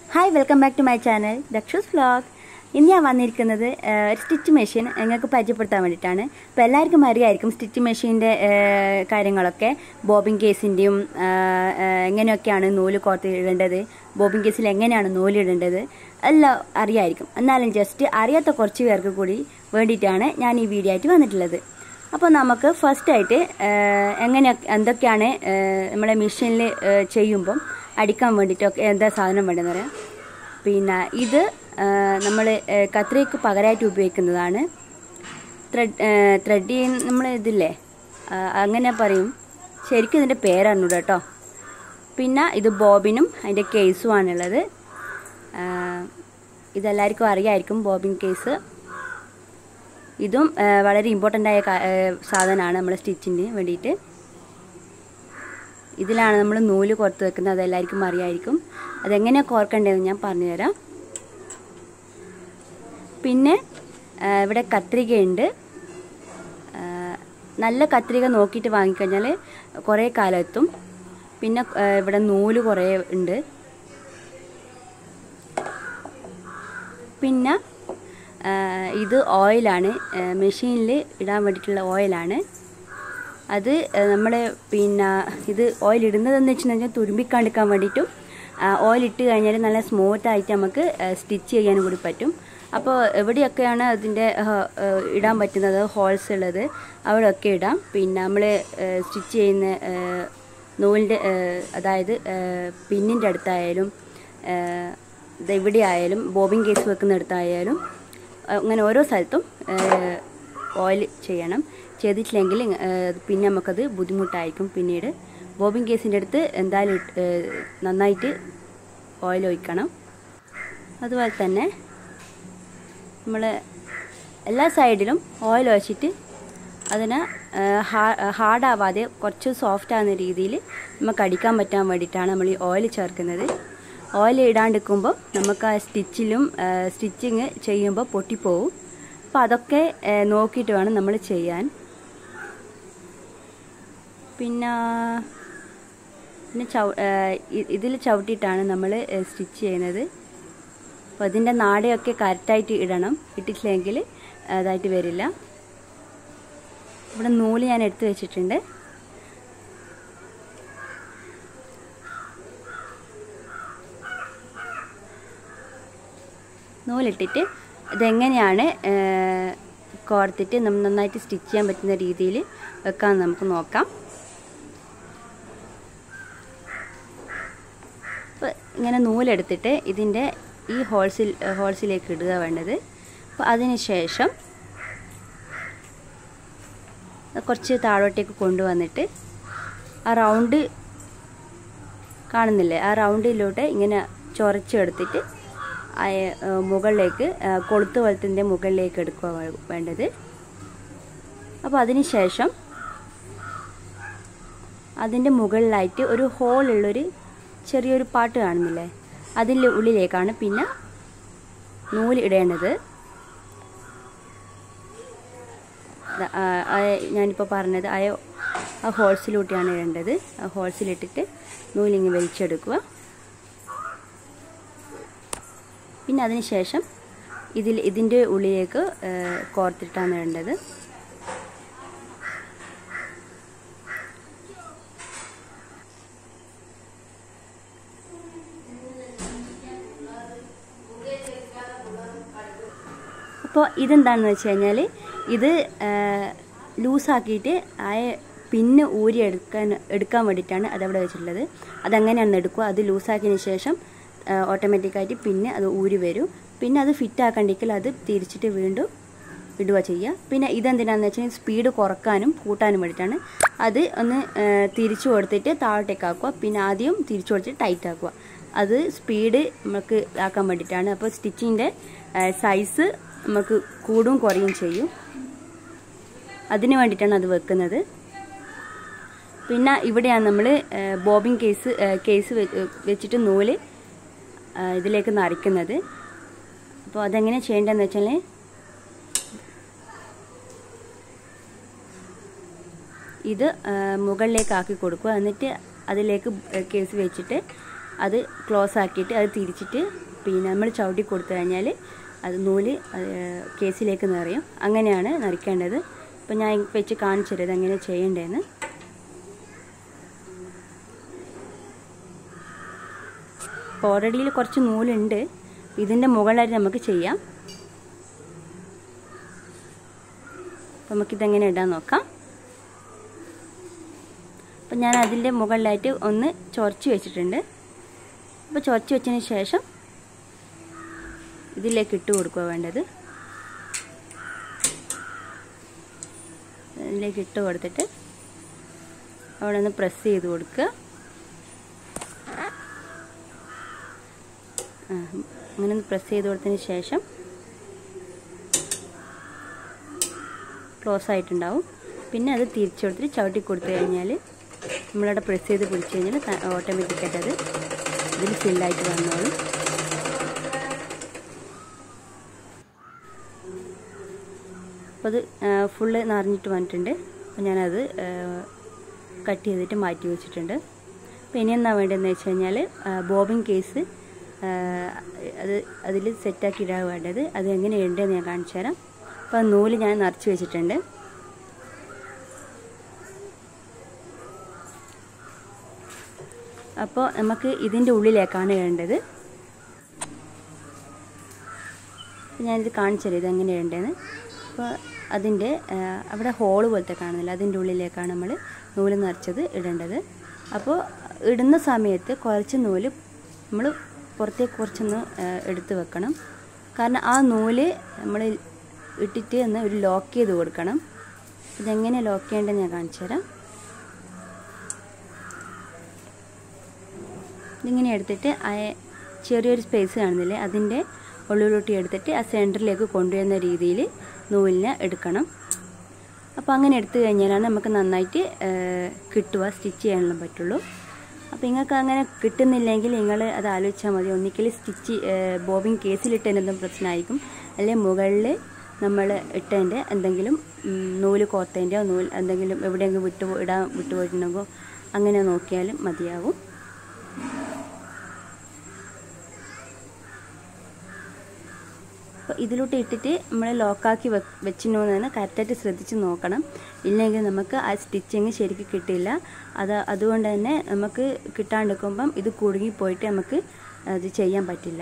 hi welcome back to my channel Daksha's vlog ഇന്ന് ഞാൻ വന്നിരിക്കുന്നത് ആ, ഒരു സ്റ്റിച്ച് മെഷീൻ നിങ്ങൾക്ക് പരിചയപ്പെടുത്താൻ വേണ്ടിയിട്ടാണ് അപ്പോൾ എല്ലാവർക്കും അറിയായിരിക്കും സ്റ്റിച്ച് മെഷീൻ്റെ കാര്യങ്ങളൊക്കെ ബോബിൻ കേസിൻ്റെയും എങ്ങനെയൊക്കെയാണ് നൂല് കോർത്ത് ഇടേണ്ടത് ബോബിൻ കേസിൽ എങ്ങനെയാണ് നൂല് ഇടേണ്ടത് എല്ലാം അറിയായിരിക്കും എന്നാലും ജസ്റ്റ് അറിയാത്ത കുറച്ച് പേർക്ക് കൂടി വേണ്ടിയിട്ടാണ് ഞാൻ ഈ വീഡിയോ ആയിട്ട് വന്നിട്ടുള്ളത് അപ്പോൾ നമുക്ക് ഫസ്റ്റ് ആയിട്ട് എങ്ങനെ എന്തൊക്കെയാണ് ആ, നമ്മളെ മെഷീനിൽ ചെയ്യുമ്പം അടിക്കാൻ വേണ്ടിയിട്ടൊക്കെ എന്താ സാധനം വേണ്ടതെന്ന് പറയാം പിന്നെ ഇത് നമ്മൾ കത്രിക്ക് പകരമായിട്ട് ഉപയോഗിക്കുന്നതാണ് ത്രെഡ് ത്രെഡ് നമ്മൾ ഇതില്ലേ ആ, അങ്ങനെ പറയും ശരിക്കും ഇതിൻ്റെ പേരറിഞ്ഞൂട കേട്ടോ പിന്നെ ഇത് ബോബിനും അതിൻ്റെ കേസുമാണുള്ളത് ആ, ഇതെല്ലാവർക്കും അറിയായിരിക്കും ബോബിൻ കേസ് ഇതും ആ, വളരെ ഇമ്പോർട്ടൻ്റ് ആയ കാ- ആ, സാധനമാണ് നമ്മുടെ സ്റ്റിച്ചിന് വേണ്ടിയിട്ട് ഇതിലാണ് നമ്മൾ നൂല് കോർത്ത് വെക്കുന്നത് അതെല്ലാവർക്കും അറിയായിരിക്കും അതെങ്ങനെ കോർക്കേണ്ടതെന്ന് ഞാൻ പറഞ്ഞുതരാം പിന്നെ ആ, ഇവിടെ കത്രികയുണ്ട് ആ, നല്ല കത്രിക നോക്കിയിട്ട് വാങ്ങിക്കഴിഞ്ഞാൽ കുറേ കാലം എത്തും പിന്നെ ആ, ഇവിടെ നൂല് കുറേ ഉണ്ട് പിന്നെ ആ, ഇത് ഓയിലാണ് മെഷീനിൽ ഇടാൻ വേണ്ടിയിട്ടുള്ള ഓയിലാണ് അത് നമ്മൾ പിന്നെ ഇത് ഓയിൽ ഇടുന്നതെന്ന് വെച്ചിട്ടുണ്ടെങ്കിൽ തുരുമ്പിക്കാണ്ടിക്കാൻ വേണ്ടിയിട്ടും ഓയിൽ ഇട്ട് കഴിഞ്ഞാൽ നല്ല സ്മൂത്ത് ആയിട്ട് നമുക്ക് സ്റ്റിച്ച് ചെയ്യാനും കൂടി പറ്റും അപ്പോൾ എവിടെയൊക്കെയാണ് അതിൻ്റെ ഇടാൻ പറ്റുന്നത് ഹോൾസ് ഉള്ളത് അവിടെയൊക്കെ ഇടാം പിന്നെ നമ്മൾ സ്റ്റിച്ച് ചെയ്യുന്ന ആ, നൂലിൻ്റെ ആ, അതായത് പിന്നിൻ്റെ അടുത്തായാലും ആ, ഇത് എവിടെ ആയാലും ബോബിൻ കേസ് വെക്കുന്നിടത്തായാലും അങ്ങനെ ഓരോ സ്ഥലത്തും ഓയിൽ ചെയ്യണം ചെയ്തിട്ടില്ലെങ്കിൽ ഏഹ്, പിന്നെ നമുക്കത് ബുദ്ധിമുട്ടായിരിക്കും പിന്നീട് ബോബിൻ കേസിൻ്റെ അടുത്ത് എന്തായാലും ഇട്ട്, ഏഹ്, നന്നായിട്ട് ഓയിൽ ഒഴിക്കണം അതുപോലെ തന്നെ നമ്മൾ എല്ലാ സൈഡിലും ഓയിൽ ഒഴിച്ചിട്ട് അതിനെ ഹാർഡാവാതെ കുറച്ച് സോഫ്റ്റ് ആകുന്ന രീതിയിൽ നമുക്ക് അടിക്കാൻ പറ്റാൻ വേണ്ടിയിട്ടാണ് നമ്മൾ ഈ ഓയിൽ ചേർക്കുന്നത് ഓയിൽ ഇടാണ്ടിരിക്കുമ്പോൾ നമുക്ക് ആ സ്റ്റിച്ചിലും സ്റ്റിച്ചിങ് ചെയ്യുമ്പോൾ പൊട്ടിപ്പോവും അപ്പോൾ അതൊക്കെ ഏഹ്, നോക്കിയിട്ട് വേണം നമ്മൾ ചെയ്യാൻ പിന്നെ പിന്നെ ചവ ഇതിൽ ചവിട്ടിയിട്ടാണ് നമ്മൾ സ്റ്റിച്ച് ചെയ്യുന്നത് അപ്പോൾ അതിൻ്റെ നാടയൊക്കെ കറക്റ്റായിട്ട് ഇടണം ഇട്ടിട്ടില്ലെങ്കിൽ അതായിട്ട് വരില്ല ഇവിടെ നൂല് ഞാൻ എടുത്തു വെച്ചിട്ടുണ്ട് നൂലിട്ടിട്ട് ഇതെങ്ങനെയാണ് ഏഹ്, കോർത്തിട്ട് നമ്മൾ നന്നായിട്ട് സ്റ്റിച്ച് ചെയ്യാൻ പറ്റുന്ന രീതിയിൽ വെക്കാൻ നമുക്ക് നോക്കാം അപ്പോൾ ഇങ്ങനെ നൂലെടുത്തിട്ട് ഇതിൻ്റെ ഈ ഹോൾസിൽ ഹോൾസിലേക്ക് ഇടുക വേണ്ടത് അപ്പോൾ അതിന് ശേഷം കുറച്ച് താഴോട്ടേക്ക് കൊണ്ടുവന്നിട്ട് ആ റൗണ്ട് കാണുന്നില്ലേ ആ റൗണ്ടിലൂടെ ഇങ്ങനെ ചൊറച്ചെടുത്തിട്ട് ആ ഏ, മുകളിലേക്ക് ആ, കൊളുത്ത് വലത്തിൻ്റെ മുകളിലേക്ക് എടുക്കുക വേ- വേണ്ടത് അപ്പോൾ അതിന് ശേഷം അതിൻ്റെ മുകളിലായിട്ട് ഒരു ഹോളുള്ളൊരു ചെറിയൊരു പാട്ട് കാണുന്നില്ലേ അതിൻ്റെ ഉള്ളിലേക്കാണ് പിന്നെ നൂല് ഇടേണ്ടത് ദ- ആ, ആ, ഞാനിപ്പോൾ പറഞ്ഞത് ആ ആ ഹോൾസിലൂട്ടിയാണ് ഇടേണ്ടത് ആ ഹോൾസിലിട്ടിട്ട് നൂലിങ്ങ് വലിച്ചെടുക്കുക പിന്നെ അതിന് ശേഷം ഇതിൽ ഇതിൻ്റെ ഉള്ളിലേക്ക് ഏ, കോർത്തിട്ടാണ് ഇടേണ്ടത് അപ്പോൾ ഇതെന്താണെന്ന് വെച്ച് കഴിഞ്ഞാൽ ഇത് ലൂസാക്കിയിട്ട് ആ പിന്ന് ഊരി എടുക്കാൻ എടുക്കാൻ വേണ്ടിയിട്ടാണ് അതവിടെ വെച്ചിട്ടുള്ളത് അതങ്ങനെയാണ് എടുക്കുക അത് ലൂസാക്കിയതിന് ശേഷം ഓട്ടോമാറ്റിക്കായിട്ട് പിന്നെ അത് ഊരി വരും പിന്നെ അത് ഫിറ്റ് ആക്കണ്ടെങ്കിൽ അത് തിരിച്ചിട്ട് വീണ്ടും ഇടുക ചെയ്യുക പിന്നെ ഇതെന്തിനാന്ന് വെച്ചാൽ സ്പീഡ് കുറക്കാനും കൂട്ടാനും വേണ്ടിയിട്ടാണ് അത് ഒന്ന് ആ, തിരിച്ചു കൊടുത്തിട്ട് താഴോട്ടേക്ക് ആക്കുക പിന്നെ ആദ്യം തിരിച്ചു കൊടുത്തിട്ട് ടൈറ്റ് ആക്കുക അത് സ്പീഡ് നമുക്ക് ആക്കാൻ വേണ്ടിയിട്ടാണ് അപ്പോൾ സ്റ്റിച്ചിൻ്റെ സൈസ് നമുക്ക് കൂടും കുറയും ചെയ്യും അതിന് വേണ്ടിയിട്ടാണ് അത് വെക്കുന്നത് പിന്നെ ഇവിടെയാണ് നമ്മൾ ബോബിൻ കേസ് കേസ് വെച്ചിട്ട് നൂല് ആ, ഇതിലേക്ക് നിറയ്ക്കുന്നത് അപ്പോൾ അതെങ്ങനെ ചെയ്യേണ്ടതെന്ന് വെച്ചാൽ ഇത് ആ, മുകളിലേക്ക് ആക്കി കൊടുക്കുക എന്നിട്ട് അതിലേക്ക് കേസ് വെച്ചിട്ട് അത് ക്ലോസ് ആക്കിയിട്ട് അത് തിരിച്ചിട്ട് പിന്നെ നമ്മൾ ചവിട്ടി കൊടുത്തു കഴിഞ്ഞാൽ അത് നൂല് കേസിലേക്ക് നിറയും അങ്ങനെയാണ് നിറയ്ക്കേണ്ടത് അപ്പോൾ ഞാൻ വെച്ച് കാണിച്ചു തരാം എങ്ങനെ ചെയ്യേണ്ടതെന്ന് അപ്പോൾ ഓൾറെഡിയിൽ കുറച്ച് നൂലുണ്ട് ഇതിൻ്റെ മുകളിലായിട്ട് നമുക്ക് ചെയ്യാം അപ്പോൾ നമുക്കിതെങ്ങനെ ഇടാൻ നോക്കാം അപ്പം ഞാൻ അതിൻ്റെ മുകളിലായിട്ട് ഒന്ന് ചൊറച്ച് വെച്ചിട്ടുണ്ട് അപ്പോൾ ചൊറച്ച് വെച്ചതിന് ശേഷം ഇതിലേക്ക് ഇട്ട് കൊടുക്കുക വേണ്ടത് ഇതിലേക്ക് ഇട്ട് കൊടുത്തിട്ട് അവിടെ ഒന്ന് പ്രസ് ചെയ്ത് കൊടുക്കുക അങ്ങനെ ഒന്ന് പ്രസ് ചെയ്ത് കൊടുത്തതിന് ശേഷം ക്ലോസ് ആയിട്ടുണ്ടാവും പിന്നെ അത് തിരിച്ചു കൊടുത്തിട്ട് ചവിട്ടി കൊടുത്തു കഴിഞ്ഞാൽ നമ്മളവിടെ പ്രസ് ചെയ്ത് പിടിച്ചു കഴിഞ്ഞാൽ ഓട്ടോമാറ്റിക്കായിട്ട് അത് ഇതിൽ ഫില്ലായിട്ട് വന്നോളും അപ്പോൾ അത് ഫുള്ള് നിറഞ്ഞിട്ട് വന്നിട്ടുണ്ട് അപ്പോൾ ഞാനത് കട്ട് ചെയ്തിട്ട് മാറ്റി വെച്ചിട്ടുണ്ട് അപ്പോൾ ഇനി എന്താ വേണ്ടതെന്ന് വെച്ച് കഴിഞ്ഞാൽ ബോബിൻ കേസ് അത് അതിൽ സെറ്റാക്കി ഇടാൻ വേണ്ടത് അത് എങ്ങനെയുണ്ടെന്ന് ഞാൻ കാണിച്ചു തരാം അപ്പോൾ നൂല് ഞാൻ നിറച്ച് വെച്ചിട്ടുണ്ട് അപ്പോൾ നമുക്ക് ഇതിൻ്റെ ഉള്ളിലേക്കാണ് വേണ്ടത് ഞാനിത് കാണിച്ചത് ഇത് എങ്ങനെയുണ്ടെന്ന് അപ്പോൾ അതിൻ്റെ അവിടെ ഹോള് പോലത്തെ കാണുന്നില്ല അതിൻ്റെ ഉള്ളിലേക്കാണ് നമ്മൾ നൂല് നിറച്ചത് ഇടേണ്ടത് അപ്പോൾ ഇടുന്ന സമയത്ത് കുറച്ച് നൂല് നമ്മൾ പുറത്തേക്ക് കുറച്ചൊന്ന് എടുത്ത് വെക്കണം കാരണം ആ നൂല് നമ്മൾ ഇട്ടിട്ട് ഒന്ന് ഒരു ലോക്ക് ചെയ്ത് കൊടുക്കണം ഇതെങ്ങനെ ലോക്ക് ചെയ്യേണ്ടതെന്ന് ഞാൻ കാണിച്ചു തരാം ഇതിങ്ങനെ എടുത്തിട്ട് ആ ചെറിയൊരു സ്പേസ് കാണുന്നില്ലേ അതിൻ്റെ ഉള്ളിലോട്ടി എടുത്തിട്ട് ആ സെൻറ്ററിലേക്ക് കൊണ്ടുവരുന്ന രീതിയിൽ നൂലിനെ എടുക്കണം അപ്പോൾ അങ്ങനെ എടുത്തു കഴിഞ്ഞാലാണ് നമുക്ക് നന്നായിട്ട് കിട്ടുക സ്റ്റിച്ച് ചെയ്യാനുള്ള പറ്റുള്ളൂ അപ്പോൾ നിങ്ങൾക്ക് അങ്ങനെ കിട്ടുന്നില്ലെങ്കിൽ നിങ്ങൾ അത് ആലോചിച്ചാൽ മതി ഒന്നിക്കൽ സ്റ്റിച്ച് ബോബിൻ കേസിലിട്ടതിൻ്റെ പ്രശ്നമായിരിക്കും അല്ലെങ്കിൽ മുകളിൽ നമ്മൾ ഇട്ടതിൻ്റെ എന്തെങ്കിലും നൂല് കോർത്തതിൻ്റെയോ നൂൽ എന്തെങ്കിലും എവിടെയെങ്കിലും വിട്ടു ഇടാൻ വിട്ടുപോയിട്ടുണ്ടെങ്കിൽ അങ്ങനെ നോക്കിയാലും മതിയാവും അപ്പോൾ ഇതിലോട്ട് ഇട്ടിട്ട് നമ്മൾ ലോക്കാക്കി വെ വെച്ചിട്ടുണ്ടോയെന്ന് കറക്റ്റായിട്ട് ശ്രദ്ധിച്ച് നോക്കണം ഇല്ലെങ്കിൽ നമുക്ക് ആ സ്റ്റിച്ചിങ് ശരിക്കും കിട്ടില്ല അത് അതുകൊണ്ട് തന്നെ നമുക്ക് കിട്ടാണ്ടിരിക്കുമ്പം ഇത് കുടുങ്ങിപ്പോയിട്ട് നമുക്ക് അത് ചെയ്യാൻ പറ്റില്ല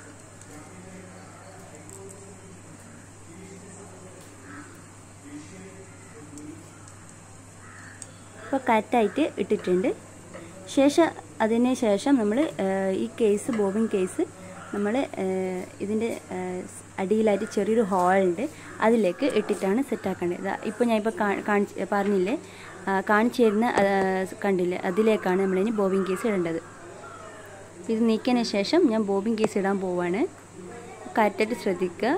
ഇപ്പോൾ കറക്റ്റായിട്ട് ഇട്ടിട്ടുണ്ട് ശേഷം അതിന് ശേഷം നമ്മൾ ഈ കേസ് ബോബിൻ കേസ് നമ്മൾ ഇതിൻ്റെ അടിയിലായിട്ട് ചെറിയൊരു ഹോളുണ്ട് അതിലേക്ക് ഇട്ടിട്ടാണ് സെറ്റാക്കേണ്ടത് ഇപ്പോൾ ഞാൻ ഇപ്പോൾ കാണിച്ച് പറഞ്ഞില്ലേ കാണിച്ചു തരുന്ന കണ്ടില്ലേ അതിലേക്കാണ് നമ്മളിനി ബോബിൻ കേസ് ഇടേണ്ടത് ഇത് നീക്കിയതിന് ശേഷം ഞാൻ ബോബിൻ കേസ് ഇടാൻ പോവാണ് കറക്റ്റായിട്ട് ശ്രദ്ധിക്കുക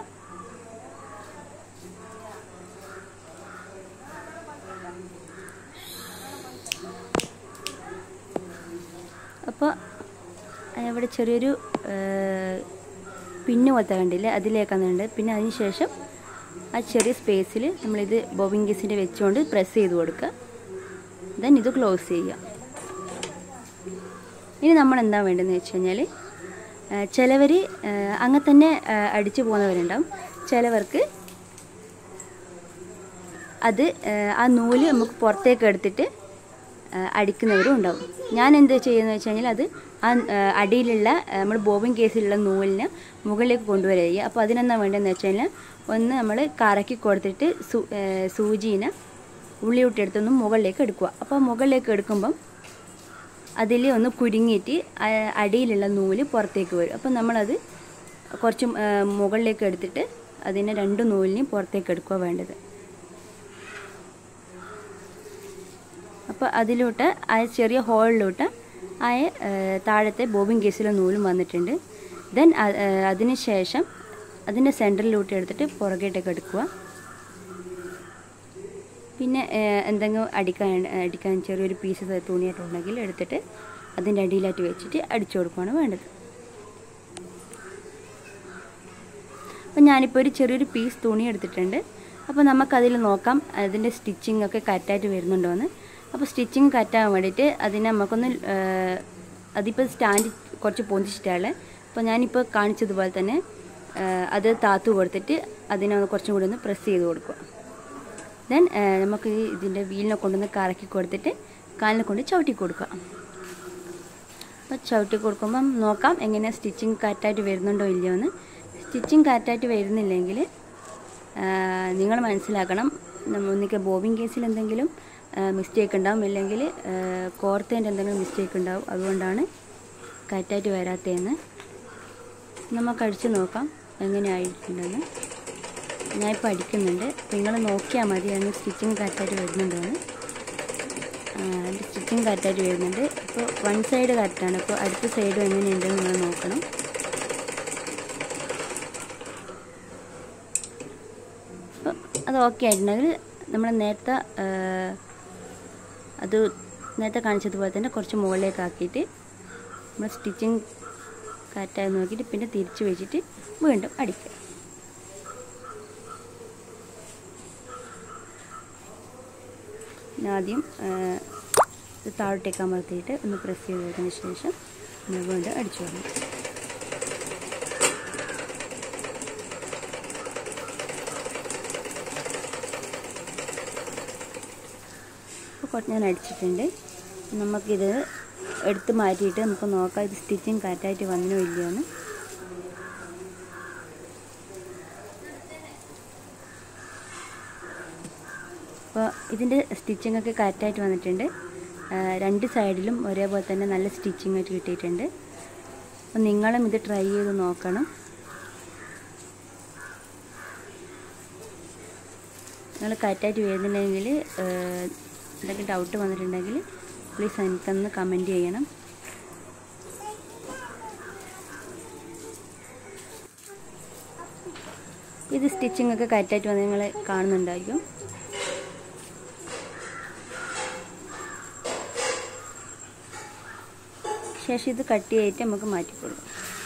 അപ്പോൾ ഇവിടെ ചെറിയൊരു പിന്ന് പോലത്തെ കണ്ടില്ലേ അതിലേക്കാന്നുണ്ട് പിന്നെ അതിന് ശേഷം ആ ചെറിയ സ്പേസിൽ നമ്മളിത് ബോബിൻ കേസിൻ്റെ വെച്ചുകൊണ്ട് പ്രസ് ചെയ്ത് കൊടുക്കുക ദെൻ ഇത് ക്ലോസ് ചെയ്യുക ഇനി നമ്മൾ എന്താ വേണ്ടതെന്ന് വെച്ച് കഴിഞ്ഞാൽ ചിലവർ അങ്ങനെ തന്നെ അടിച്ചു പോകുന്നവരുണ്ടാവും ചിലവർക്ക് അത് ആ നൂല് നമുക്ക് പുറത്തേക്ക് എടുത്തിട്ട് അടിക്കുന്നവരും ഉണ്ടാവും ഞാൻ എന്ത് ചെയ്യുന്നത് വെച്ച് കഴിഞ്ഞാൽ അത് ആ അടിയിലുള്ള നമ്മൾ ബോബിൻ കേസിലുള്ള നൂലിനെ മുകളിലേക്ക് കൊണ്ടുവരിക അപ്പോൾ അതിനെന്താ വേണ്ടതെന്ന് വെച്ച് കഴിഞ്ഞാൽ ഒന്ന് നമ്മൾ കറക്കി കൊടുത്തിട്ട് സൂ സൂചീനെ ഉള്ളിയോട്ടെടുത്തൊന്ന് മുകളിലേക്ക് എടുക്കുക അപ്പോൾ മുകളിലേക്ക് എടുക്കുമ്പം അതിൽ ഒന്ന് കുരുങ്ങിയിട്ട് അടിയിലുള്ള നൂല് പുറത്തേക്ക് വരും അപ്പോൾ നമ്മളത് കുറച്ച് മുകളിലേക്ക് എടുത്തിട്ട് അതിനെ രണ്ട് നൂലിനെയും പുറത്തേക്ക് എടുക്കുക വേണ്ടത് അപ്പോൾ അതിലോട്ട് ആ ചെറിയ ഹോളിലോട്ട് ആ താഴത്തെ ബോബിൻ കേസിലെ നൂലും വന്നിട്ടുണ്ട് ദെൻ അതിന് ശേഷം അതിൻ്റെ സെൻറ്ററിലോട്ട് എടുത്തിട്ട് പുറകേട്ടൊക്കെ എടുക്കുക പിന്നെ എന്തെങ്കിലും അടിക്കാൻ അടിക്കാൻ ചെറിയൊരു പീസ് തുണിയായിട്ടുണ്ടെങ്കിൽ എടുത്തിട്ട് അതിൻ്റെ അടിയിലായിട്ട് വെച്ചിട്ട് അടിച്ചു കൊടുക്കുകയാണ് വേണ്ടത് അപ്പം ഞാനിപ്പോൾ ഒരു ചെറിയൊരു പീസ് തുണി എടുത്തിട്ടുണ്ട് അപ്പോൾ നമുക്കതിൽ നോക്കാം അതിൻ്റെ സ്റ്റിച്ചിങ് ഒക്കെ കറക്റ്റായിട്ട് വരുന്നുണ്ടോ എന്ന് അപ്പോൾ സ്റ്റിച്ചിങ് കറക്റ്റാകാൻ വേണ്ടിയിട്ട് അതിനെ നമുക്കൊന്ന് അതിപ്പോൾ സ്റ്റാൻഡ് കുറച്ച് പൊന്തിച്ചിട്ടാണ് അപ്പോൾ ഞാനിപ്പോൾ കാണിച്ചതുപോലെ തന്നെ ആ, അത് താത്തു കൊടുത്തിട്ട് അതിനെ ഒന്ന് കുറച്ചും കൂടി ഒന്ന് പ്രസ് ചെയ്ത് കൊടുക്കുക ദെൻ നമുക്ക് ഈ ഇതിൻ്റെ വീലിനെ കൊണ്ടൊന്ന് കറക്കി കൊടുത്തിട്ട് കാലിനെ കൊണ്ട് ചവിട്ടി കൊടുക്കുക അപ്പോൾ ചവിട്ടി കൊടുക്കുമ്പം നോക്കാം എങ്ങനെ സ്റ്റിച്ചിങ് കറക്റ്റായിട്ട് വരുന്നുണ്ടോ ഇല്ലയോ എന്ന് സ്റ്റിച്ചിങ് കറക്റ്റായിട്ട് വരുന്നില്ലെങ്കിൽ നിങ്ങൾ മനസ്സിലാക്കണം നമ്മ- ഒന്നിക്കൽ ബോബിൻ കേസിൽ എന്തെങ്കിലും മിസ്റ്റേക്ക് ഉണ്ടാവും ഇല്ലെങ്കിൽ കോർത്തേൻ്റെ എന്തെങ്കിലും മിസ്റ്റേക്ക് ഉണ്ടാവും അതുകൊണ്ടാണ് കറക്റ്റായിട്ട് വരാത്തതെന്ന് നമുക്ക് അടിച്ച് നോക്കാം എങ്ങനെയായിട്ടുണ്ടെന്ന് ഞാനിപ്പോൾ അടിക്കുന്നുണ്ട് നിങ്ങൾ നോക്കിയാൽ മതി അതിന് സ്റ്റിച്ചിങ് കറക്റ്റായിട്ട് വരുന്നുണ്ടോ എന്ന് അതിൻ്റെ സ്റ്റിച്ചിങ് കറക്റ്റായിട്ട് വരുന്നുണ്ട് ഇപ്പോൾ വൺ സൈഡ് കറക്റ്റാണ് അപ്പോൾ അടുത്ത സൈഡും എങ്ങനെയുണ്ടെന്ന് നിങ്ങൾ നോക്കണം അപ്പോൾ അത് ഓക്കെ ആയിട്ടുണ്ടെങ്കിൽ നമ്മൾ നേരത്തെ ആ, അത് നേരത്തെ കാണിച്ചതുപോലെ തന്നെ കുറച്ച് മുകളിലേക്ക് ആക്കിയിട്ട് നമ്മൾ സ്റ്റിച്ചിങ് കറക്റ്റായി നോക്കിയിട്ട് പിന്നെ തിരിച്ച് വെച്ചിട്ട് വീണ്ടും അടിക്കുക പിന്നെ ആദ്യം ആ, ഇത് താഴോട്ടേക്ക് അമർത്തിയിട്ട് ഒന്ന് പ്രസ് ചെയ്തതിന് ശേഷം നമ്മൾ വീണ്ടും അടിച്ചു വരണം അപ്പോൾ കുറച്ച് ഞാൻ അടിച്ചിട്ടുണ്ട് നമുക്കിത് എടുത്ത് മാറ്റിയിട്ട് നമുക്ക് നോക്കാം ഇത് സ്റ്റിച്ചിങ് കറക്റ്റായിട്ട് വന്നോ ഇല്ലയോ എന്ന് അപ്പോൾ ഇതിൻ്റെ സ്റ്റിച്ചിങ് ഒക്കെ കറക്റ്റായിട്ട് വന്നിട്ടുണ്ട് ആ, രണ്ട് സൈഡിലും ഒരേപോലെ തന്നെ നല്ല സ്റ്റിച്ചിങ് ആയിട്ട് കിട്ടിയിട്ടുണ്ട് അപ്പോൾ നിങ്ങളും ഇത് ട്രൈ ചെയ്ത് നോക്കണം നിങ്ങൾ കറക്റ്റായിട്ട് വരുന്നില്ലെങ്കിൽ എന്തെങ്കിലും ഡൗട്ട് വന്നിട്ടുണ്ടെങ്കിൽ പ്ലീസ് എനിക്കൊന്ന് കമൻറ്റ് ചെയ്യണം ഇത് സ്റ്റിച്ചിങ് ഒക്കെ കറക്റ്റായിട്ട് വന്ന് നിങ്ങൾ കാണുന്നുണ്ടായിരിക്കും ശേഷം ഇത് കട്ട് ചെയ്തിട്ട് നമുക്ക് മാറ്റി കൊടുക്കാം